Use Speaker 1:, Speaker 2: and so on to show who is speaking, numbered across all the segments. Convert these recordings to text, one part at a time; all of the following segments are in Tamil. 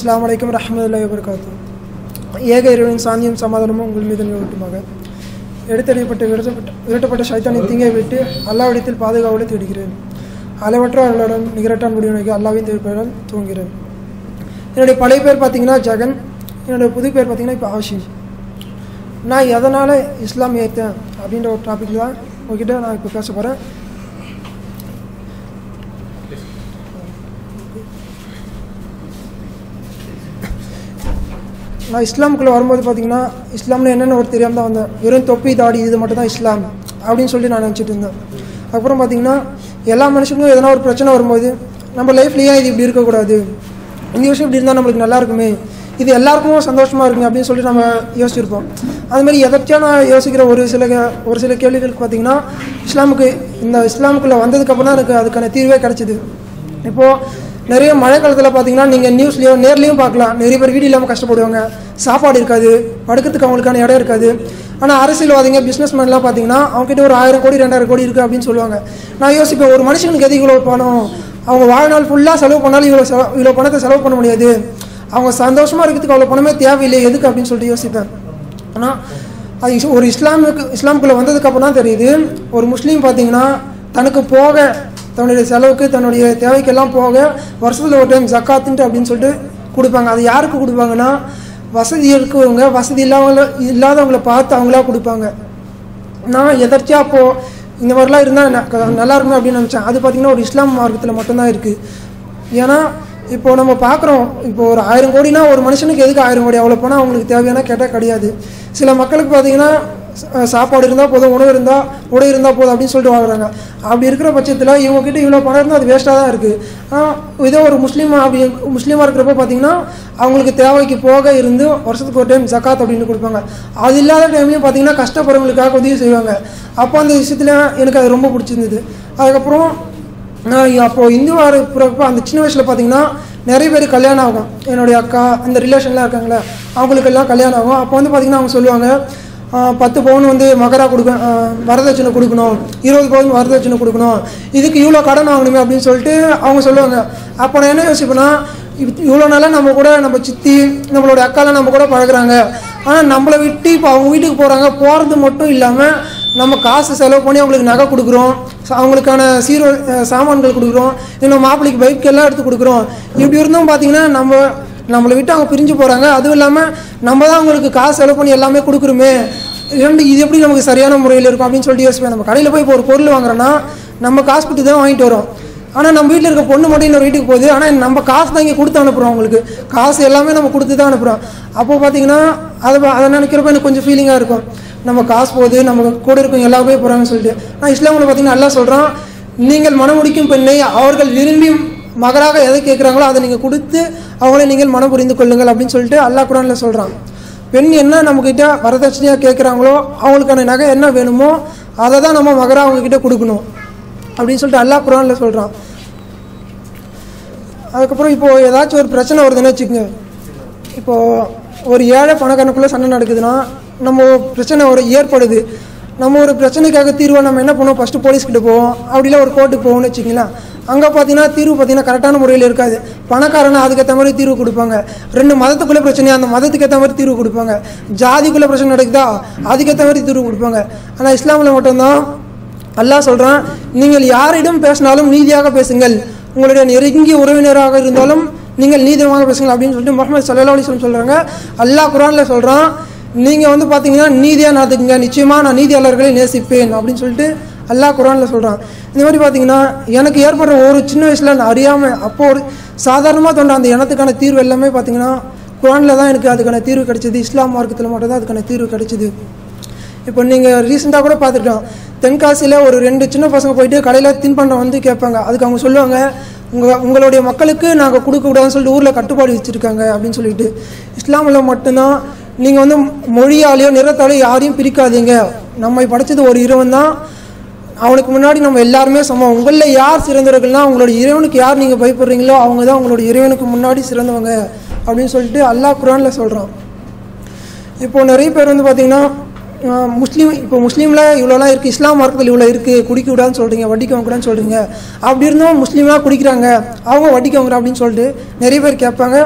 Speaker 1: அஸ்ஸலாமு அலைக்கும் ரஹமத்துல்லாஹி வபரகாத்து ஏக இறைவனின் சாந்தியும் சமாதானமும் உங்கள் மீது நிலவட்டுமாக எடுத்தறியப்பட்ட விரட்டப்பட்ட விரட்டப்பட்ட சைத்தானின் தீங்கை விட்டு அல்லாவிடத்தில் பாதுகாவலை தேடுகிறேன் அளவற்ற அவர்களுடன் நிகரட்டான் முடிவுக்கு அல்லாவின் திருப்பெயரால் தூங்குகிறேன் என்னுடைய பழைய பேர் பார்த்தீங்கன்னா ஜெகன் என்னுடைய புது பேர் பார்த்தீங்கன்னா இப்போ ஆஷிஷ் நான் எதனால் இஸ்லாம் ஏற்றேன் அப்படின்ற ஒரு டாபிக் தான் உங்ககிட்ட நான் இப்போ பேச போகிறேன் நான் இஸ்லாமுக்குள்ளே வரும்போது பார்த்தீங்கன்னா இஸ்லாம்னு என்னென்ன ஒரு தெரியாமல் தான் வந்தேன் வெறும் தொப்பி தாடி இது மட்டும் தான் இஸ்லாம் அப்படின்னு சொல்லி நான் நினச்சிட்டு இருந்தேன் அப்புறம் பார்த்தீங்கன்னா எல்லா மனுஷனுக்கும் எதனா ஒரு பிரச்சனை வரும்போது நம்ம லைஃப்லேயே இது இப்படி இருக்கக்கூடாது இந்த விஷயம் இப்படி இருந்தால் நம்மளுக்கு நல்லா இருக்குமே இது எல்லாருக்கும் சந்தோஷமாக இருக்குங்க அப்படின்னு சொல்லிட்டு நம்ம யோசிச்சிருப்போம் அது மாதிரி எதர்ச்சியாக நான் யோசிக்கிற ஒரு சில கே- ஒரு சில கேள்விகளுக்கு பார்த்தீங்கன்னா இஸ்லாமுக்கு இந்த இஸ்லாமுக்குள்ளே வந்ததுக்கப்புறம் தான் எனக்கு அதுக்கான தீர்வே கிடச்சிது இப்போது நிறைய மழை காலத்தில் பார்த்தீங்கன்னா நீங்கள் நியூஸ்லேயோ நேர்லேயும் பார்க்கலாம் நிறைய பேர் வீடு இல்லாமல் கஷ்டப்படுவாங்க சாப்பாடு இருக்காது படுக்கிறதுக்கு அவங்களுக்கான இடம் இருக்காது ஆனால் அரசியல்வாதிங்க பிஸ்னஸ் மேன்லாம் பார்த்தீங்கன்னா அவங்ககிட்ட ஒரு ஆயிரம் கோடி ரெண்டாயிரம் கோடி இருக்குது அப்படின்னு சொல்லுவாங்க நான் யோசிப்பேன் ஒரு மனுஷனுக்கு எது இவ்வளோ பணம் அவங்க வாழ்நாள் ஃபுல்லாக செலவு பண்ணாலும் இவ்வளோ செலவு இவ்வளோ பணத்தை செலவு பண்ண முடியாது அவங்க சந்தோஷமாக இருக்கிறதுக்கு அவ்வளோ பணமே தேவையில்லை எதுக்கு அப்படின்னு சொல்லிட்டு யோசிப்பேன் ஆனால் அது இஸ்- ஒரு இஸ்லாமுக்கு இஸ்லாமுக்குள்ளே வந்ததுக்கப்புறம் தான் தெரியுது ஒரு முஸ்லீம் பார்த்தீங்கன்னா தனக்கு போக தன்னுடைய செலவுக்கு தன்னுடைய தேவைக்கெல்லாம் போக வருஷத்தில் ஒரு டைம் ஜக்காத்துன்ட்டு அப்படின்னு சொல்லிட்டு கொடுப்பாங்க அது யாருக்கு கொடுப்பாங்கன்னா வசதி இருக்கவங்க வசதி இல்லாதவங்கள இல்லாதவங்கள பார்த்து அவங்களா கொடுப்பாங்க நான் எதர்ச்சியா அப்போ இந்த மாதிரிலாம் இருந்தால் நல்லா இருக்குமே அப்படின்னு நினச்சேன் அது பார்த்தீங்கன்னா ஒரு இஸ்லாம் மார்க்கத்தில் மட்டும்தான் இருக்குது ஏன்னா இப்போ நம்ம பார்க்குறோம் இப்போ ஒரு ஆயிரம் கோடினா ஒரு மனுஷனுக்கு எதுக்கு ஆயிரம் கோடி அவ்வளோ பணம் அவங்களுக்கு தேவையான கேட்டால் கிடையாது சில மக்களுக்கு பார்த்தீங்கன்னா சா- சாப்பாடு இருந்தால் போதும் உணவு இருந்தால் உடை இருந்தால் போதும் அப்படின்னு சொல்லிட்டு வாங்குறாங்க அப்படி இருக்கிற பட்சத்தில் இவங்ககிட்ட இவ்வளோ பணம் இருந்தால் அது வேஸ்ட்டாக தான் இருக்குது ஆனால் இதே ஒரு முஸ்லீம் அப்படி முஸ்லீமாக இருக்கிறப்ப பார்த்தீங்கன்னா அவங்களுக்கு தேவைக்கு போக இருந்து வருஷத்துக்கு ஒரு டைம் ஜக்காத் அப்படின்னு கொடுப்பாங்க அது இல்லாத டைம்லையும் பார்த்தீங்கன்னா கஷ்டப்படுறவங்களுக்காக உதவி செய்வாங்க அப்போ அந்த விஷயத்தில் எனக்கு அது ரொம்ப பிடிச்சிருந்தது அதுக்கப்புறம் நான் அப்போது இந்துவாக இருக்கிறப்ப அந்த சின்ன வயசில் பார்த்தீங்கன்னா நிறைய பேர் கல்யாணம் ஆகும் என்னுடைய அக்கா அந்த ரிலேஷன்லாம் இருக்காங்களே அவங்களுக்கெல்லாம் கல்யாணம் ஆகும் அப்போ வந்து பார்த்தீங்கன்னா அவங்க சொல்லுவாங்க ஆஹ், பத்து பவுன் வந்து மகரா கொடுக்க ஆஹ், வரதட்சணை கொடுக்கணும் இருபது பவுன் வரதட்சணை கொடுக்கணும் இதுக்கு இவ்வளோ கடன் வாங்கணுமே அப்படின்னு சொல்லிட்டு அவங்க சொல்லுவாங்க அப்போ நான் என்ன யோசிப்பேன்னா இவ்வளோ நாளாக நம்ம கூட நம்ம சித்தி நம்மளோட அக்காலாம் நம்ம கூட பழகுறாங்க ஆனால் நம்மளை விட்டு இப்போ அவங்க வீட்டுக்கு போகிறாங்க போகிறது மட்டும் இல்லாமல் நம்ம காசு செலவு பண்ணி அவங்களுக்கு நகை கொடுக்குறோம் ச- அவங்களுக்கான சீரோ அஹ் சாமான்கள் கொடுக்குறோம் இன்னும் மாப்பிள்ளைக்கு பைக் எல்லாம் எடுத்து கொடுக்குறோம் இப்படி இருந்தும் பார்த்தீங்கன்னா நம்ம நம்மளை விட்டு அவங்க பிரிஞ்சு போகிறாங்க அதுவும் இல்லாமல் நம்ம தான் அவங்களுக்கு காசு செலவு பண்ணி எல்லாமே கொடுக்குறோமே இரண்டு இது எப்படி நமக்கு சரியான முறையில் இருக்கும் அப்படின்னு சொல்லிட்டு யோசிப்பேன் நம்ம கடையில் போய் இப்போ ஒரு பொருள் வாங்குறோன்னா நம்ம காசு கொடுத்து தான் வாங்கிட்டு வரோம் ஆனால் நம்ம வீட்டில் இருக்க பொண்ணு மட்டும் இன்னொரு வீட்டுக்கு போகுது ஆனால் நம்ம காசு தான் இங்கே கொடுத்து அனுப்புகிறோம் அவங்களுக்கு காசு எல்லாமே நம்ம கொடுத்து தான் அனுப்புகிறோம் அப்போ பார்த்தீங்கன்னா அதை பா- அதை நினைக்கிறப்ப எனக்கு கொஞ்சம் ஃபீலிங்காக இருக்கும் நம்ம காசு போகுது நம்ம கூட இருக்கவங்க எல்லாமே போகிறாங்கன்னு சொல்லிட்டு ஆனால் இஸ்லாமில் பார்த்தீங்கன்னா நல்லா சொல்கிறான் நீங்கள் மனமுடிக்கும் பெண்ணை அவர்கள் விரும்பி மகராக எதை கேட்குறாங்களோ அதை நீங்கள் கொடுத்து அவங்களை நீங்கள் மனம் புரிந்து கொள்ளுங்கள் அப்படின்னு சொல்லிட்டு அல்லாஹ் குரானில் சொல்கிறான் பெண் என்ன நம்மக்கிட்ட வரதட்சணையாக கேட்குறாங்களோ அவங்களுக்கான நகை என்ன வேணுமோ அதை தான் நம்ம மகரா அவங்கக்கிட்ட கொடுக்கணும் அப்படின்னு சொல்லிட்டு அல்லாஹ் குரானில் சொல்கிறான் அதுக்கப்புறம் இப்போது ஏதாச்சும் ஒரு பிரச்சனை வருதுன்னு வச்சுக்கோங்க இப்போது ஒரு ஏழை பணக்காரனுக்குள்ளே சண்டை நடக்குதுன்னா நம்ம பிரச்சனை ஒரு ஏற்படுது நம்ம ஒரு பிரச்சனைக்காக தீர்வை நம்ம என்ன பண்ணுவோம் ஃபஸ்ட்டு போலீஸ்கிட்ட போவோம் அப்படிலாம் ஒரு கோர்ட்டுக்கு போவோம்னு வச்சுங்களேன் அங்கே பார்த்தீங்கன்னா தீர்வு பார்த்தீங்கன்னா கரெக்டான முறையில் இருக்காது பணக்காரனா அதுக்கேற்ற மாதிரி தீர்வு கொடுப்பாங்க ரெண்டு மதத்துக்குள்ளே பிரச்சனையா அந்த மதத்துக்கு ஏற்ற மாதிரி தீர்வு கொடுப்பாங்க ஜாதிக்குள்ளே பிரச்சனை நடக்குதா அதுக்கேற்ற மாதிரி தீர்வு கொடுப்பாங்க ஆனால் இஸ்லாமில் மட்டும்தான் அல்லாஹ் சொல்கிறான் நீங்கள் யாரிடம் பேசினாலும் நீதியாக பேசுங்கள் உங்களுடைய நெருங்கிய உறவினராக இருந்தாலும் நீங்கள் நீதியாக பேசுங்கள் அப்படின்னு சொல்லிட்டு முகமது சல்லா அலிஸ்லம் சொல்கிறாங்க அல்லாஹ் குரானில் சொல்கிறான் நீங்கள் வந்து பார்த்தீங்கன்னா நீதியாக நடந்துக்குங்க நிச்சயமாக நான் நீதியாளர்களை நேசிப்பேன் அப்படின்னு சொல்லிட்டு அல்லாஹ் குரானில் சொல்கிறான் இந்த மாதிரி பார்த்தீங்கன்னா எனக்கு ஏற்படுற ஒரு சின்ன வயசில் நான் அறியாமல் அப்போ ஒரு சாதாரணமாக தோன்ற அந்த இனத்துக்கான தீர்வு எல்லாமே பார்த்தீங்கன்னா குரானில் தான் எனக்கு அதுக்கான தீர்வு கிடைச்சது இஸ்லாம் மார்க்கத்தில் மட்டும் தான் அதுக்கான தீர்வு கிடைச்சிது இப்போ நீங்கள் ரீசெண்டாக கூட பார்த்துருக்கோம் தென்காசியில் ஒரு ரெண்டு சின்ன பசங்க போயிட்டு கடையில் தின்பண்டம் வந்து கேட்பாங்க அதுக்கு அவங்க சொல்லுவாங்க உங்கள் உங்களுடைய மக்களுக்கு நாங்கள் கொடுக்கக்கூடாதுன்னு சொல்லிட்டு ஊரில் கட்டுப்பாடு வச்சுருக்காங்க அப்படின்னு சொல்லிட்டு இஸ்லாமில் மட்டும்தான் நீங்கள் வந்து மொழியாலேயோ நிறத்தாலேயோ யாரையும் பிரிக்காதீங்க நம்மை படைச்சது ஒரு இறைவன் தான் அவனுக்கு முன்னாடி நம்ம எல்லாருமே சமம் உங்களில் யார் சிறந்தவர்கள்னா உங்களோட இறைவனுக்கு யார் நீங்கள் பயப்படுறீங்களோ அவங்க தான் உங்களோட இறைவனுக்கு முன்னாடி சிறந்தவங்க அப்படின்னு சொல்லிட்டு அல்லாஹ் குரானில் சொல்கிறான் இப்போ நிறைய பேர் வந்து பார்த்தீங்கன்னா ஆஹ், முஸ்லீம் இப்போ முஸ்லீமில் இவ்வளோலாம் இருக்குது இஸ்லாம் மார்க்கத்தில் இவ்வளோ இருக்குது குடிக்க கூடாதுன்னு சொல்கிறீங்க வட்டிக்கு வாங்கக்கூடாதுன்னு சொல்கிறீங்க அப்படி இருந்தும் முஸ்லீம்லாம் குடிக்கிறாங்க அவங்க வட்டிக்கு வாங்குறோம் அப்படின்னு சொல்லிட்டு நிறைய பேர் கேட்பாங்க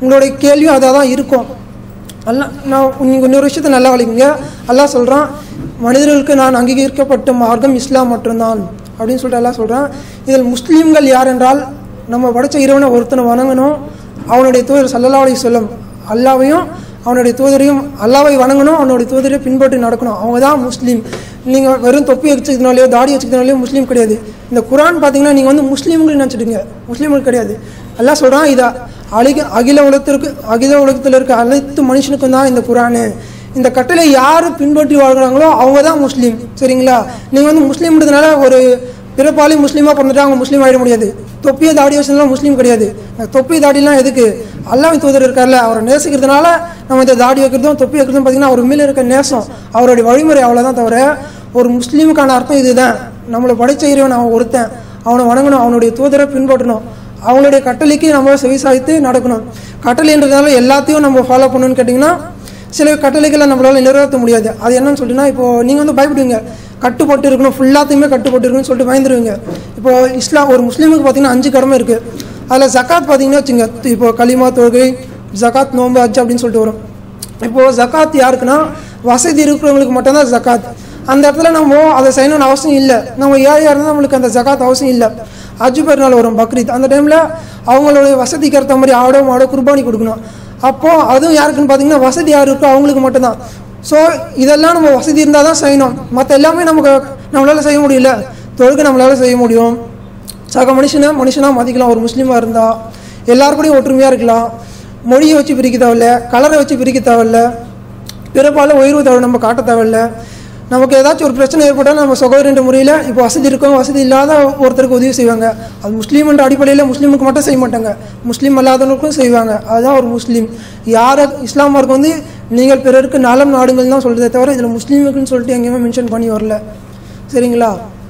Speaker 1: உங்களுடைய கேள்வியும் அதாக தான் இருக்கும் அல்லா நான் நீங்கள் இன்னொரு விஷயத்தை நல்லா வலிக்குங்க அல்லாஹ் சொல்கிறான் மனிதர்களுக்கு நான் அங்கீகரிக்கப்பட்ட மார்க்கம் இஸ்லாம் மட்டும்தான் அப்படின்னு சொல்லிட்டு அல்லாஹ் சொல்கிறான் இதில் முஸ்லீம்கள் யார் என்றால் நம்ம படைச்ச இறைவனை ஒருத்தனை வணங்கணும் அவனுடைய தூதர் சல்லல்லா அலைஹி சொல்லம் அல்லாவையும் அவனுடைய தூதரையும் அல்லாவை வணங்கணும் அவனுடைய தூதரை பின்பற்றி நடக்கணும் அவங்க தான் முஸ்லீம் நீங்கள் வெறும் தொப்பி வச்சுக்கிறதுனாலையோ தாடி வச்சுக்கிறதுனாலையோ முஸ்லீம் கிடையாது இந்த குரான் பார்த்தீங்கன்னா நீங்கள் வந்து முஸ்லீம்கள் நினச்சிடுங்க முஸ்லீம்கள் கிடையாது அல்லாஹ் சொல்கிறான் இதை அழிக அகில உலகத்திற்கு அகில உலகத்தில் இருக்க அனைத்து மனுஷனுக்கும் தான் இந்த குரானு இந்த கட்டளை யார் பின்பற்றி வாழ்கிறாங்களோ அவங்க தான் முஸ்லீம் சரிங்களா நீங்கள் வந்து முஸ்லீம்ன்றதுனால ஒரு பிறப்பாளி முஸ்லீமாக பிறந்துட்டு அவங்க முஸ்லீம் ஆகிட முடியாது தொப்பியை தாடி வச்சதுலாம் முஸ்லீம் கிடையாது இந்த தொப்பி தாடிலாம் எதுக்கு அல்லாஹ் தூதர் இருக்கார்ல அவரை நேசிக்கிறதுனால நம்ம இந்த தாடி வைக்கிறதும் தொப்பி வைக்கிறதும் பார்த்தீங்கன்னா அவர் மேலே இருக்க நேசம் அவருடைய வழிமுறை அவ்வளோதான் தவிர ஒரு முஸ்லீமுக்கான அர்த்தம் இதுதான் நம்மளை படைச்ச இறைவன் அவன் ஒருத்தன் அவனை வணங்கணும் அவனுடைய தூதரை பின்பற்றணும் அவங்களுடைய கட்டளைக்கு நம்ம செவிசாய்த்து நடக்கணும் கட்டளைன்றதுனால எல்லாத்தையும் நம்ம ஃபாலோ பண்ணணும்னு கேட்டிங்கன்னா சில கட்டளைகளை நம்மளால நிறைவேற்ற முடியாது அது என்னன்னு சொல்லிட்டுனா இப்போ நீங்கள் வந்து பயப்படுவீங்க கட்டுப்பட்டு இருக்கணும் ஃபுல்லாத்தையுமே கட்டுப்பட்டு இருக்கணும்னு சொல்லிட்டு பயந்துருவீங்க இப்போ இஸ்லாம் ஒரு முஸ்லீமுக்கு பார்த்தீங்கன்னா அஞ்சு கடமை இருக்குது அதில் ஜக்காத் பார்த்தீங்கன்னா வச்சுங்க இப்போ களிமா தொழுகை ஜக்காத் நோம்பு அஜ் அப்படின்னு சொல்லிட்டு வரும் இப்போது ஜக்காத் யாருக்குன்னா வசதி இருக்கிறவங்களுக்கு மட்டும்தான் ஜக்காத் அந்த இடத்துல நம்ம அதை செய்யணும்னு அவசியம் இல்லை நம்ம ஏழையாக இருந்தால் நம்மளுக்கு அந்த ஜக்காத் அவசியம் இல்லை அஜு பெருநாள் வரும் பக்ரீத் அந்த டைமில் அவங்களுடைய வசதிக்கு ஏற்ற மாதிரி ஆடோ மாடோ குர்பானி கொடுக்கணும் அப்போது அதுவும் யாருக்குன்னு பார்த்தீங்கன்னா வசதி யார் இருக்கோ அவங்களுக்கு மட்டும்தான் ஸோ இதெல்லாம் நம்ம வசதி இருந்தால் தான் செய்யணும் மற்ற எல்லாமே நமக்கு நம்மளால் செய்ய முடியல தொழுகை நம்மளால் செய்ய முடியும் சக மனுஷனை மனுஷனாக மதிக்கலாம் ஒரு முஸ்லீமாக இருந்தால் எல்லாரு கூடயும் ஒற்றுமையாக இருக்கலாம் மொழியை வச்சு பிரிக்க தேவையில்ல கலரை வச்சு பிரிக்க தேவையில்ல பிறப்பால் உயர்வு தேவை நம்ம காட்ட தேவையில்ல நமக்கு ஏதாச்சும் ஒரு பிரச்சனை ஏற்பட்டால் நம்ம சகோதரன்ற முறையில் இப்போ வசதி இருக்கவங்க வசதி இல்லாத ஒருத்தருக்கு உதவி செய்வாங்க அது முஸ்லீம்ன்ற அடிப்படையில் முஸ்லீமுக்கு மட்டும் செய்ய மாட்டாங்க முஸ்லீம் அல்லாதவங்களுக்கும் செய்வாங்க அதுதான் ஒரு முஸ்லீம் யாரை இஸ்லாமாருக்கு வந்து நீங்கள் பிறருக்கு நலம் நாடுங்கள் தான் சொல்கிறதே தவிர இதில் முஸ்லீமுக்குன்னு சொல்லிட்டு எங்கேயுமே மென்ஷன் பண்ணி வரல சரிங்களா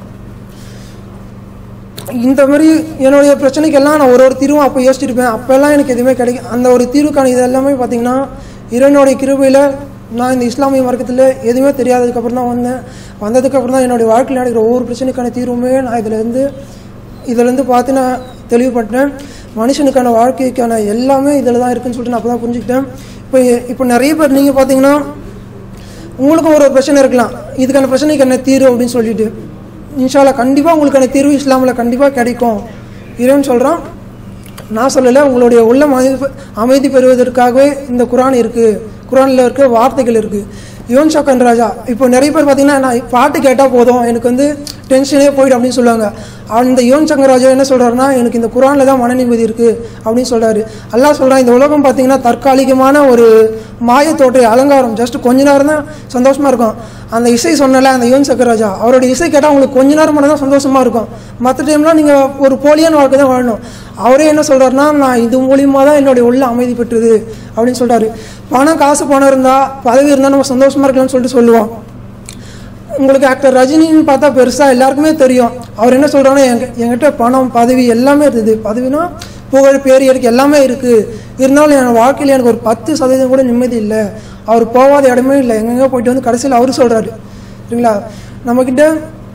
Speaker 1: இந்த மாதிரி என்னுடைய பிரச்சனைக்கெல்லாம் நான் ஒரு ஒரு தீர்வும் அப்போ யோசிச்சிருப்பேன் அப்போல்லாம் எனக்கு எதுவுமே கிடைக்கும் அந்த ஒரு தீர்வுக்கான இது எல்லாமே பார்த்தீங்கன்னா இறைவனுடைய கிருபையில் நான் இந்த இஸ்லாமிய மார்க்கத்தில் எதுவுமே தெரியாததுக்கப்புறம் தான் வந்தேன் வந்ததுக்கப்புறம் தான் என்னுடைய வாழ்க்கையில் நடக்கிற ஒவ்வொரு பிரச்சனைக்கான தீர்வுமே நான் இதிலேருந்து இதிலேருந்து பார்த்து நான் தெளிவுபட்டேன் மனுஷனுக்கான வாழ்க்கைக்கான எல்லாமே இதில் தான் இருக்குன்னு சொல்லிட்டு நான் அப்போ தான் புரிஞ்சுக்கிட்டேன் இப்போ இப்போ நிறைய பேர் நீங்கள் பார்த்தீங்கன்னா உங்களுக்கும் ஒரு ஒரு பிரச்சனை இருக்கலாம் இதுக்கான பிரச்சனைக்கு என்ன தீர்வு அப்படின்னு சொல்லிட்டு இன்ஷால்லா கண்டிப்பாக உங்களுக்கான தீர்வு இஸ்லாமில் கண்டிப்பாக கிடைக்கும் இறைவன் சொல்கிறான் நான் சொல்லலை உங்களுடைய உள்ள அமைதி அமைதி பெறுவதற்காகவே இந்த குரான் இருக்குது குரானில் இருக்க வார்த்தைகள் இருக்குது யுவன் சக்கன் ராஜா இப்போ நிறைய பேர் பார்த்தீங்கன்னா நான் பாட்டு கேட்டால் போதும் எனக்கு வந்து டென்ஷனே போயிடும் அப்படின்னு சொல்லுவாங்க அந்த யுவன் சங்கர் ராஜா என்ன சொல்கிறாருன்னா எனக்கு இந்த குரானில் தான் மன நிம்மதி இருக்குது அப்படின்னு சொல்கிறாரு அல்லாஹ் சொல்கிறான் இந்த உலகம் பார்த்தீங்கன்னா தற்காலிகமான ஒரு மாய தோற்றை அலங்காரம் ஜஸ்ட் கொஞ்ச நேரம் தான் சந்தோஷமாக இருக்கும் அந்த இசை சொன்னல அந்த யுவன் சக்கர் ராஜா அவருடைய இசை கேட்டால் உங்களுக்கு கொஞ்ச நேரம் மட்டும் தான் சந்தோஷமாக இருக்கும் மற்ற டைம்லாம் நீங்கள் ஒரு போலியான வாழ்க்கை தான் வாழணும் அவரே என்ன சொல்கிறாருன்னா நான் இது மூலியமாக தான் என்னுடைய உள்ள அமைதி பெற்றது அப்படின்னு சொல்கிறாரு பணம் காசு பணம் இருந்தால் பதவி இருந்தால் நம்ம சந்தோஷமாக இருக்கலாம்னு சொல்லிட்டு சொல்லுவோம் உங்களுக்கு ஆக்டர் ரஜினின்னு பார்த்தா பெருசாக எல்லாருக்குமே தெரியும் அவர் என்ன சொல்கிறாங்கன்னா எங்க என்கிட்ட பணம் பதவி எல்லாமே இருக்குது பதவினா புகழ் பேர் இருக்கு எல்லாமே இருக்குது இருந்தாலும் என் வாழ்க்கையில் எனக்கு ஒரு பத்து சதவீதம் கூட நிம்மதி இல்லை அவர் போகாத இடமே இல்லை எங்கெங்கே போயிட்டு வந்து கடைசியில் அவரு சொல்கிறாரு சரிங்களா நம்மக்கிட்ட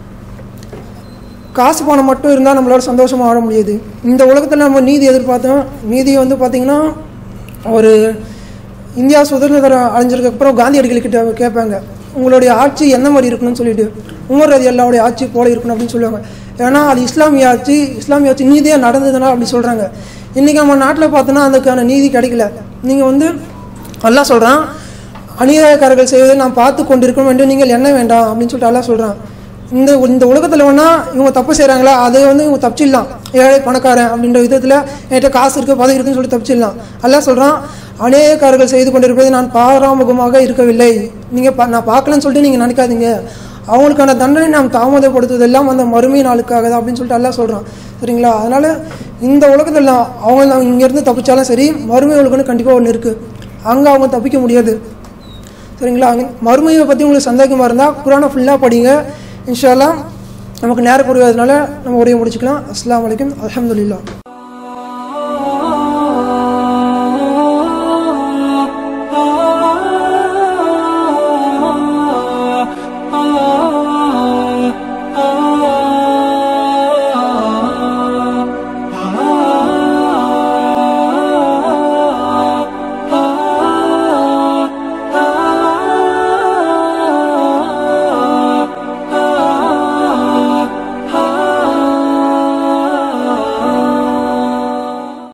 Speaker 1: காசு பணம் மட்டும் இருந்தால் நம்மளால சந்தோஷமாக வாழ முடியாது இந்த உலகத்தில் நம்ம நீதி எதிர்பார்த்தோம் நீதி வந்து பார்த்திங்கன்னா ஒரு இந்தியா சுதந்திரம் அடைஞ்சதுக்கப்புறம் காந்தியடிகள் கிட்ட கேட்பாங்க உங்களுடைய ஆட்சி எந்த மாதிரி இருக்கணும்னு சொல்லிட்டு உமர் ரதி அல்லாவுடைய ஆட்சி போல இருக்கணும் அப்படின்னு சொல்லுவாங்க ஏன்னா அது இஸ்லாமிய ஆட்சி இஸ்லாமிய ஆட்சி நீதியாக நடந்ததுனால அப்படி சொல்கிறாங்க இன்றைக்கி நம்ம நாட்டில் பார்த்தோன்னா அதுக்கான நீதி கிடைக்கல நீங்கள் வந்து அல்லாஹ் சொல்கிறான் அநியாயக்காரர்கள் செய்வதை நான் பார்த்து கொண்டிருக்கணும் என்று நீங்கள் என்ன வேண்டாம் அப்படின்னு சொல்லிட்டு அல்லாஹ் சொல்கிறான் இந்த இந்த உலகத்தில் வேணா இவங்க தப்பு செய்கிறாங்களா அதை வந்து இவங்க தப்பிச்சிடலாம் ஏழை பணக்காரன் அப்படின்ற விதத்தில் என்கிட்ட காசு இருக்குது பதவி இருக்குன்னு சொல்லி தப்பிச்சிடலாம் அல்லாஹ் சொல்கிறான் அநேகக்காரர்கள் செய்து கொண்டிருப்பதை நான் பாராமுகமாக இருக்கவில்லை நீங்கள் பா நான் பார்க்கலன்னு சொல்லிட்டு நீங்கள் நினைக்காதீங்க அவங்களுக்கான தண்டனை நாம் தாமதப்படுத்துவதெல்லாம் அந்த மறுமை நாளுக்காக தான் அப்படின்னு சொல்லிட்டு எல்லாம் சொல்கிறான் சரிங்களா அதனால் இந்த உலகத்தில் அவங்க இங்கேருந்து தப்பிச்சாலும் சரி மறுமை உலகம்னு கண்டிப்பாக ஒன்று இருக்குது அங்கே அவங்க தப்பிக்க முடியாது சரிங்களா அங்க மறுமையை பற்றி உங்களுக்கு சந்தேகமாக இருந்தால் குரானை ஃபுல்லாக படிங்க இன்ஷால்லா நமக்கு நேரம் குறையாததுனால நம்ம உரையை முடிச்சுக்கலாம் அஸ்ஸலாமு அலைக்கும் அல்ஹம்துலில்லாஹ்